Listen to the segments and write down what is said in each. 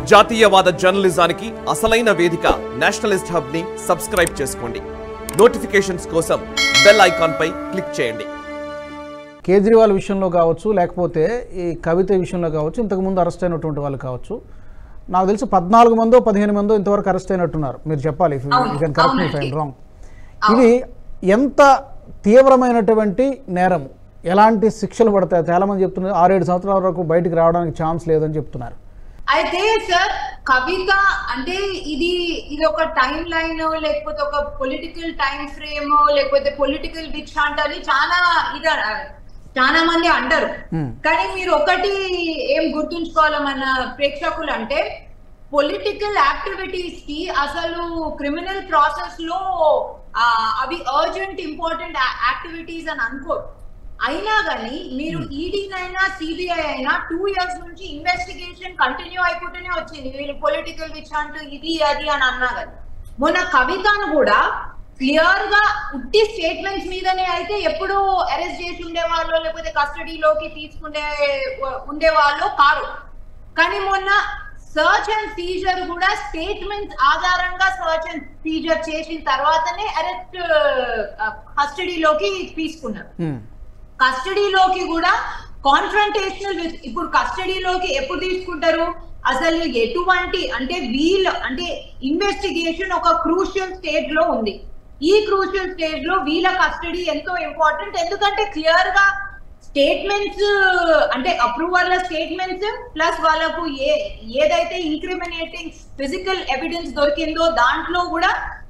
జాతీయవాద జర్నలిజానికి అసలైన వేదిక నేషనలిస్ట్ హబ్ ని సబ్స్క్రైబ్ చేసుకోండి నోటిఫికేషన్స్ కోసం బెల్ ఐకాన్ పై క్లిక్ చేయండి కేజ్రీవాల్ విషయంలో కావచ్చు లేకపోతే ఈ కవిత విషయంలో కావచ్చు ఇంతకుముందు అరెస్ట్ అయినటువంటి వాళ్ళు కావచ్చు నాకు తెలిసి పద్నాలుగు మందో పదిహేను మందో ఇంతవరకు అరెస్ట్ అయినట్టున్నారు మీరు చెప్పాలి అవును, యూ కెన్ కరెక్ట్ మీ అవునండి. ఫైన్ రాంగ్ ఇది ఎంత తీవ్రమైనటువంటి నేరం ఎలాంటి శిక్షలు పడతాయి చాలా మంది చెప్తున్నారు ఆరేడు సంవత్సరాల వరకు బయటికి రావడానికి ఛాన్స్ లేదని చెప్తున్నారు అయితే సార్ కవిత అంటే ఇది ఇది ఒక టైం లైన్ లేకపోతే ఒక పొలిటికల్ టైం ఫ్రేమ్ లేకపోతే పొలిటికల్ విచ్ హంట్ అని చాలా ఇది చాలా మంది అంటారు Hmm. కానీ మీరు ఒకటి ఏం గుర్తుంచుకోవాలి మన ప్రేక్షకులు అంటే పొలిటికల్ యాక్టివిటీస్ కి అసలు క్రిమినల్ ప్రాసెస్ లో ఆ, అవి అర్జెంట్ ఇంపార్టెంట్ యాక్టివిటీస్ అని అనుకోరు అయినా కానీ మీరు ఈడీనైనా సిబిఐ అయినా టూ ఇయర్స్ నుంచి ఇన్వెస్టిగేషన్ కంటిన్యూ అయిపోతూనే వచ్చింది వీళ్ళు పొలిటికల్ విచ్ అంటూ ఇది అది అని అన్నా కానీ మొన్న కవితను కూడా క్లియర్ గా ఉట్టి స్టేట్మెంట్స్ మీదనే అయితే ఎప్పుడు అరెస్ట్ చేసి ఉండేవాళ్ళు లేకపోతే కస్టడీలోకి తీసుకునే ఉండేవాళ్ళు కారు కానీ మొన్న సర్చ్ అండ్ సీజర్ కూడా స్టేట్మెంట్స్ ఆధారంగా సర్చ్ అండ్ సీజర్ చేసిన తర్వాతనే అరెస్ట్ కస్టడీలోకి తీసుకున్నారు Hmm. కస్టడీలోకి కూడా కాన్ఫ్రంటేషనల్ ఇప్పుడు కస్టడీలోకి ఎప్పుడు తీసుకుంటారు అసలు ఎటువంటి అంటే వీళ్ళ అంటే ఇన్వెస్టిగేషన్ ఒక క్రూషియల్ స్టేజ్ లో ఉంది ఈ క్రూషియల్ స్టేజ్ లో వీళ్ళ కస్టడీ ఎంతో ఇంపార్టెంట్ ఎందుకంటే క్లియర్ గా స్టేట్మెంట్స్ అంటే అప్రూవల్ స్టేట్మెంట్స్ ప్లస్ వాళ్ళకు ఏ ఏదైతే ఇంక్రిమినేటింగ్ ఫిజికల్ ఎవిడెన్స్ దొరికిందో దాంట్లో కూడా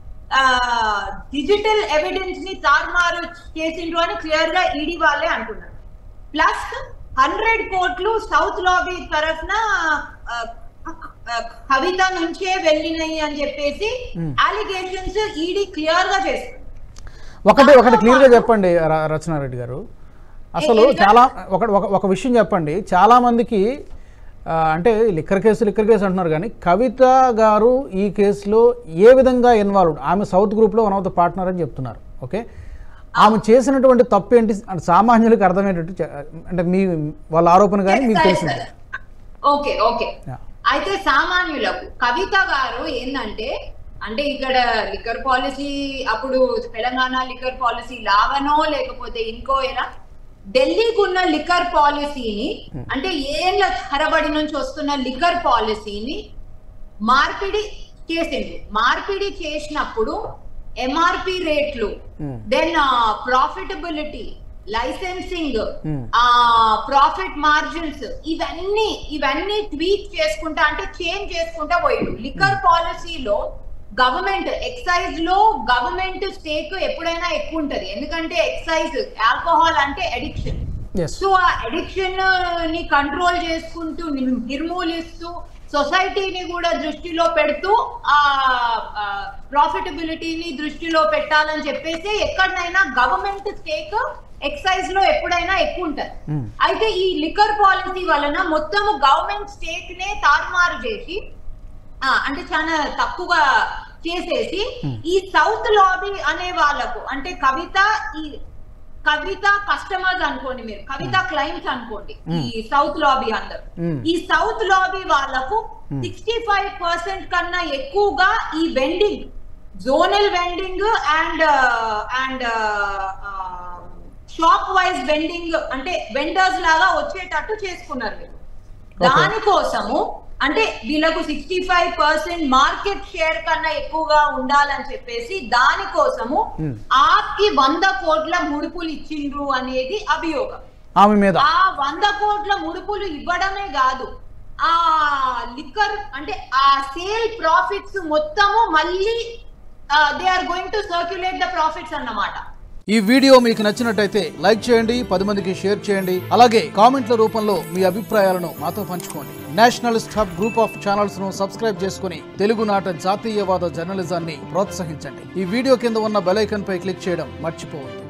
డిజిటల్ ఎవిడెన్స్ ని తారుమారు చేసిండ్రు అని క్లియర్ గా ఈడీ వాళ్ళే అంటున్నారు ప్లస్ హండ్రెడ్ కోట్లు సౌత్ లాబీ తరఫున ఆ, ఆ, కవిత నుంచే వెళ్ళినాయి అని చెప్పేసి అలిగేషన్స్ ఈడీ క్లియర్ గా చేస్తుంది ఒకటి ఒకటి క్లియర్గా చెప్పండి ర- రచనారెడ్డి గారు అసలు ఏ- ఏ- చాలా ఒక ఒక- ఒక విషయం చెప్పండి చాలామందికి ఆ, అంటే లిక్కర్ కేసు లిక్కర్ కేసు అంటున్నారు కానీ కవిత గారు ఈ కేసులో ఏ విధంగా ఇన్వాల్వ్డ్ ఆమె సౌత్ గ్రూప్లో వన్ ఆఫ్ ద పార్ట్నర్ అని చెప్తున్నారు ఓకే ఆమె చేసినటువంటి తప్పు ఏంటి అంటే సామాన్యులకు అర్థమయ్యేటట్టు చె- అంటే మీ వాళ్ళ ఆరోపణ కానీ మీకు తెలిసింది ఓకే ఓకే Yeah. అయితే సామాన్యులకు కవిత గారు ఏంటంటే అంటే ఇక్కడ లిక్కర్ పాలసీ అప్పుడు తెలంగాణ లిక్కర్ పాలసీ లావనో లేకపోతే ఇంకో ఎలా ఢిల్లీకి ఉన్న లిక్కర్ పాలసీని అంటే ఏళ్ళ తరబడి నుంచి వస్తున్న లిక్కర్ పాలసీని మార్పిడి చేసింది మార్పిడి చేసినప్పుడు ఎంఆర్పి రేట్లు Hmm. Then profitability licensing Hmm. ఆ ప్రాఫిట్ మార్జిన్స్ ఇవన్నీ ఇవన్నీ ట్వీట్ చేసుకుంటా అంటే చేంజ్ చేసుకుంటా పోయిండు లిక్కర్ పాలసీలో గవర్నమెంట్ ఎక్సైజ్ లో గవర్నమెంట్ స్టేక్ ఎప్పుడైనా ఎక్కువ ఉంటది ఎందుకంటే ఎక్సైజ్ ఆల్కహాల్ అంటే అడిక్షన్ ఎస్ సో ఆ అడిక్షన్ ని కంట్రోల్ చేసుకుంటూ నిర్- నిర్మూలిస్తూ సొసైటీని కూడా దృష్టిలో పెడుతూ ఆ ప్రాఫిటబిలిటీని దృష్టిలో పెట్టాలని చెప్పేసి ఎక్కడైనా గవర్నమెంట్ స్టేక్ ఎక్సైజ్ లో ఎప్పుడైనా ఎక్కువ ఉంటది Hmm. అయితే ఈ లిక్కర్ పాలసీ వలన మొత్తము గవర్నమెంట్ స్టేక్ నే తారుమారు చేసి ఆ, అంటే చాలా తక్కువగా చేసేసి ఈ సౌత్ లాబీ అనే వాళ్ళకు అంటే కవిత ఈ కవిత కస్టమర్స్ అనుకోండి మీరు కవిత క్లయింట్స్ అనుకోండి ఈ సౌత్ లాబీ అందరు Hmm. ఈ సౌత్ లాబీ వాళ్ళకు సిక్స్టీ ఫైవ్ పర్సెంట్ కన్నా ఎక్కువగా ఈ vending zonal vending and and shop wise vending అంటే వెండర్స్ లాగా వచ్చేటట్టు చేసుకున్నారు వీళ్ళు దానికోసము అంటే వీళ్ళకు sixty five percent market share కన్నా ఎక్కువగా ఉండాలని చెప్పేసి దానికోసము ఆప్కి వంద కోట్ల ముడుపులు ఇచ్చిండ్రు అనేది అభియోగం ఆమె మీద ఆ వంద కోట్ల ముడుపులు ఇవ్వడమే కాదు ఆ లిక్కర్ అంటే ఆ సేల్ ప్రాఫిట్స్ మొత్తము మళ్ళీ they are going to circulate the profits అన్నమాట ఈ వీడియో మీకు నచ్చినట్టయితే లైక్ చేయండి పది మందికి షేర్ చేయండి అలాగే కామెంట్ల రూపంలో మీ అభిప్రాయాలను మాతో పంచుకోండి nationalist hub group of channels ను సబ్స్క్రైబ్ చేసుకుని తెలుగునాట జాతీయవాద జర్నలిజాన్ని ప్రోత్సహించండి ఈ వీడియో కింద ఉన్న బెల్ ఐకాన్ పై క్లిక్ చేయడం మర్చిపోవద్దు